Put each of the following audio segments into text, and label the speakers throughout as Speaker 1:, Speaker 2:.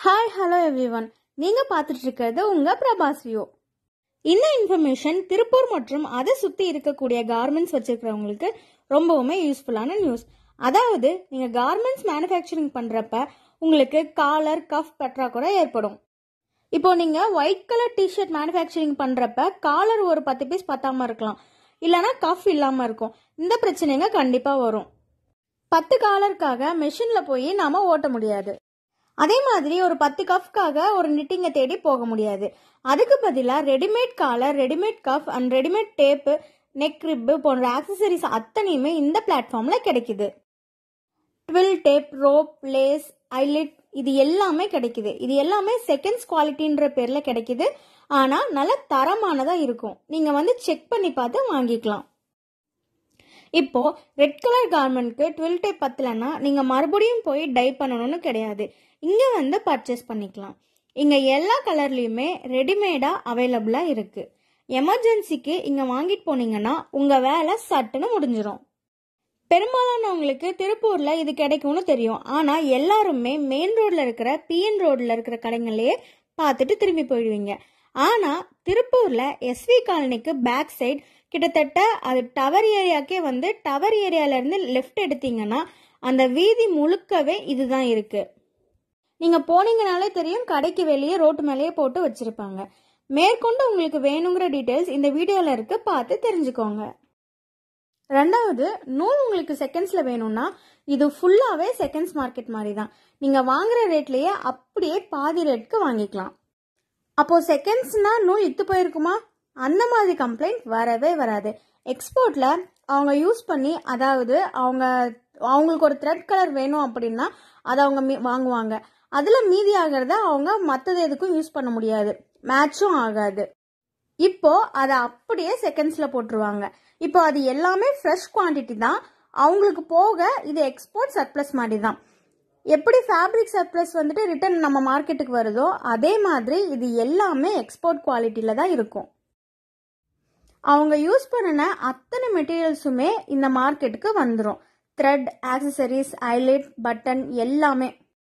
Speaker 1: hi hello everyone நீங்க பார்த்துட்டு இருக்கிறது உங்க பிரபாஸ் வியூ இந்த இன்ஃபர்மேஷன் திருப்பூர் மற்றும் அதை சுத்தி இருக்கக்கூடிய கார்மெண்ட்ஸ் வச்சிருக்கிறவங்களுக்கு ரொம்பவுமே யூஸ்ஃபுல்லான நியூஸ் அதாவது நீங்க கார்மெண்ட்ஸ் மேனுஃபேக்சரிங் பண்றப்ப உங்களுக்கு காலர் கஃப் பற்றாக்குறை ஏற்படும் இப்போ நீங்க ஒயிட் கலர் டிஷர்ட் மேனுஃபேக்சரிங் பண்றப்ப காலர் ஒரு பத்து பீஸ் பத்தாம இருக்கலாம் இல்லனா கஃப் இல்லாம இருக்கும் இந்த பிரச்சனைங்க கண்டிப்பா வரும் பத்து காலருக்காக மெஷின்ல போய் நாம ஓட்ட முடியாது அதே மாதிரி ஒரு பத்து கஃப்காக ஒரு நிட்டிங்கை தேடி போக முடியாது அதுக்கு பதிலாக readymade collar readymade cuff and readymade tape neck rib போன்ற ஆக்சசரிஸ் அத்தனையுமே இந்த பிளாட்ஃபார்ம்ல கிடைக்குது twill tape rope lace eyelet இது எல்லாமே கிடைக்குது இது எல்லாமே செகண்ட்ஸ் குவாலிட்டின்ற பேர்ல கிடைக்குது ஆனா நல்ல தரமானதா இருக்கும் நீங்க வந்து செக் பண்ணி பார்த்து வாங்கிக்கலாம் இப்போ ரெட் கலர் கார்மெண்ட்க்கு ட்வில் டேப் பத்தலன்னா நீங்க மறுபடியும் போய் டை பண்ணணும்னு கிடையாது இங்க வந்து பர்ச்சேஸ் பண்ணிக்கலாம் இங்க எல்லா கலர்லயுமே ரெடிமேடா அவைலபிளா இருக்கு எமர்ஜென்சிக்கு இங்க வாங்கிட்டு போனீங்கன்னா உங்க வேலை சட்டுன்னு முடிஞ்சிடும் பெரும்பாலானவங்களுக்கு திருப்பூர்ல இது கிடைக்கும்னு தெரியும் ஆனா எல்லாருமே மெயின் ரோட்ல இருக்கிற பிஎன் ரோட்ல இருக்கிற கடைகள்லயே பார்த்துட்டு திரும்பி போயிடுவீங்க ஆனா திருப்பூர்ல எஸ்வி காலனிக்கு பேக் சைடு கிட்டத்தட்ட அது டவர் ஏரியாக்கே வந்து டவர் ஏரியால இருந்து லெஃப்ட் எடுத்தீங்கன்னா அந்த வீதி முழுக்கவே இதுதான் இருக்கு நீங்க போனீங்கனாலே தெரியும் கடைக்கு வெளியே ரோட்டு மேலேயே போட்டு வச்சிருப்பாங்க மேற்கொண்டு உங்களுக்கு வேணுங்கிற டீடைல்ஸ் இந்த வீடியோல இருக்கு பார்த்து தெரிஞ்சுக்கோங்க ரெண்டாவது நூல் உங்களுக்கு செகண்ட்ஸ்ல வேணும்னா இது ஃபுல்லாவே செகண்ட்ஸ் மார்க்கெட் மாதிரி தான் நீங்க வாங்குற ரேட்லயே அப்படியே பாதி ரேட்க்கு வாங்கிக்கலாம் அப்போ செகண்ட்ஸ்னா நூல் இத்து போயிருக்குமா அந்த மாதிரி கம்ப்ளைண்ட் வரவே வராது எக்ஸ்போர்ட்ல அவங்க யூஸ் பண்ணி அதாவது அவங்க அவங்களுக்கு ஒரு த்ரெட் கலர் வேணும் அப்படின்னா அதை அவங்க மீ- வாங்குவாங்க அதுல மீதி ஆகிறத அவங்க மற்றது எதுக்கும் யூஸ் பண்ண முடியாது மேட்சும் ஆகாது இப்போ அதை அப்படியே செகண்ட்ஸ்ல போட்டுருவாங்க இப்போ அது எல்லாமே ஃப்ரெஷ் குவாண்டிட்டி தான் அவங்களுக்கு போக இது எக்ஸ்போர்ட் சர்ப்ளஸ் மாதிரி தான் எப்படி ஃபேப்ரிக் சர்ப்ளஸ் வந்துட்டு ரிட்டர்ன் நம்ம மார்க்கெட்டுக்கு வருதோ அதே மாதிரி இது எல்லாமே எக்ஸ்போர்ட் குவாலிட்டியில தான் இருக்கும் அவங்க யூஸ் பண்ணின அத்தனை மெட்டீரியல்ஸுமே இந்த மார்க்கெட்டுக்கு வந்துடும் த்ரெட் ஆக்சசரிஸ் ஐலைட் பட்டன் எல்லாமே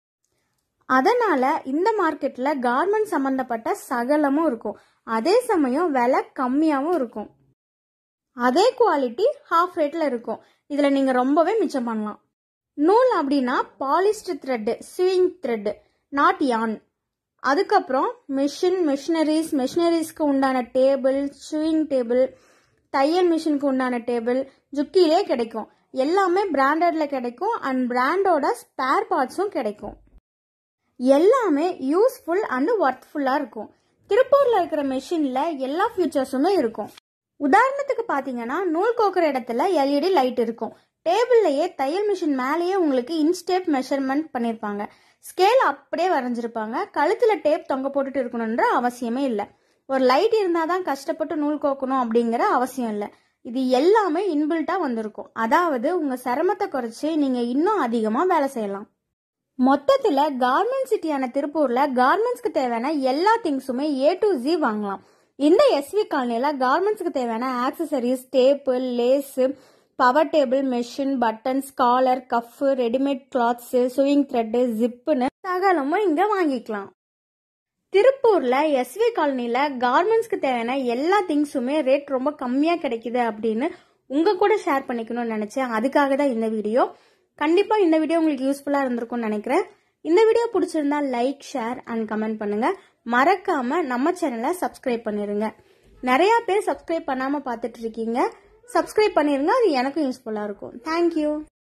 Speaker 1: அதனால இந்த மார்க்கெட்ல கார்மெண்ட் சம்பந்தப்பட்ட சகலமும் இருக்கும் அதே சமயம் விலை கம்மியாகவும் இருக்கும் அதே குவாலிட்டி ஹாஃப் ரேட்ல இருக்கும் இதுல நீங்க ரொம்பவே மிச்சம் பண்ணலாம் நூல் அப்படின்னா polyester thread sewing thread knot yarn அதுக்கப்புறம் மிஷின் மிஷினரிஸ் மிஷினரிஸ்க்கு உண்டான டேபிள் ஸ்விங் டேபிள் தையல் மிஷினுக்கு உண்டான டேபிள் ஜுக்கிலே கிடைக்கும் எல்லாமே பிராண்டட்ல கிடைக்கும் அண்ட் பிராண்டோட ஸ்பேர் பார்ட்ஸும் கிடைக்கும் எல்லாமே யூஸ்ஃபுல் அண்ட் ஒர்த்ஃபுல்லாக இருக்கும் திருப்பூரில் இருக்கிற மெஷினில் எல்லா ஃபியூச்சர்ஸுமே இருக்கும் உதாரணத்துக்கு பார்த்தீங்கன்னா நூல் கோக்குற இடத்துல எல்இடி லைட் இருக்கும் டேபிள்லையே தையல் மிஷின் மேலேயே உங்களுக்கு இன்ஸ்டேப் மெஷர்மெண்ட் பண்ணியிருப்பாங்க ஸ்கேல் அப்படியே வரைஞ்சிருப்பாங்க கழுத்தில் டேப் தொங்க போட்டுட்டு இருக்கணுன்ற அவசியமே இல்லை ஒரு லைட் இருந்தால் தான் கஷ்டப்பட்டு நூல் கோக்கணும் அப்படிங்கிற அவசியம் இல்லை இது எல்லாமே இன்பில்ட்டாக வந்திருக்கும் அதாவது உங்கள் சிரமத்தை குறைச்சி நீங்கள் இன்னும் அதிகமாக வேலை செய்யலாம் மொத்தத்துல கார்மெண்ட் சிட்டியான திருப்பூர்ல கார்மெண்ட்ஸ்க்கு தேவையான எல்லா திங்ஸுமே ஏ டு ஜி வாங்கலாம் இந்த எஸ்வி காலனில கார்மெண்ட்ஸ்க்கு தேவையான accessories tape lace power table machine buttons collar cuff readymade clothes sewing thread ஜிப்புன்னு சகலமும் இங்க வாங்கிக்கலாம் திருப்பூர்ல எஸ்வி காலனில கார்மெண்ட்ஸ்க்கு தேவையான எல்லா திங்ஸுமே ரேட் ரொம்ப கம்மியா கிடைக்குது அப்படின்னு உங்க கூட ஷேர் பண்ணிக்கணும்னு நினைச்சேன் அதுக்காக தான் இந்த வீடியோ கண்டிப்பா இந்த வீடியோ உங்களுக்கு யூஸ்ஃபுல்லா இருந்திருக்கும்னு நினைக்கிறேன் இந்த வீடியோ பிடிச்சிருந்தா லைக் ஷேர் அண்ட் கமெண்ட் பண்ணுங்க மறக்காம நம்ம சேனலை சப்ஸ்கிரைப் பண்ணிருங்க நிறைய பேர் சப்ஸ்கிரைப் பண்ணாம பார்த்துட்டு இருக்கீங்க சப்ஸ்கிரைப் பண்ணிருங்க அது எனக்கும் யூஸ்ஃபுல்லா இருக்கும் தேங்க்யூ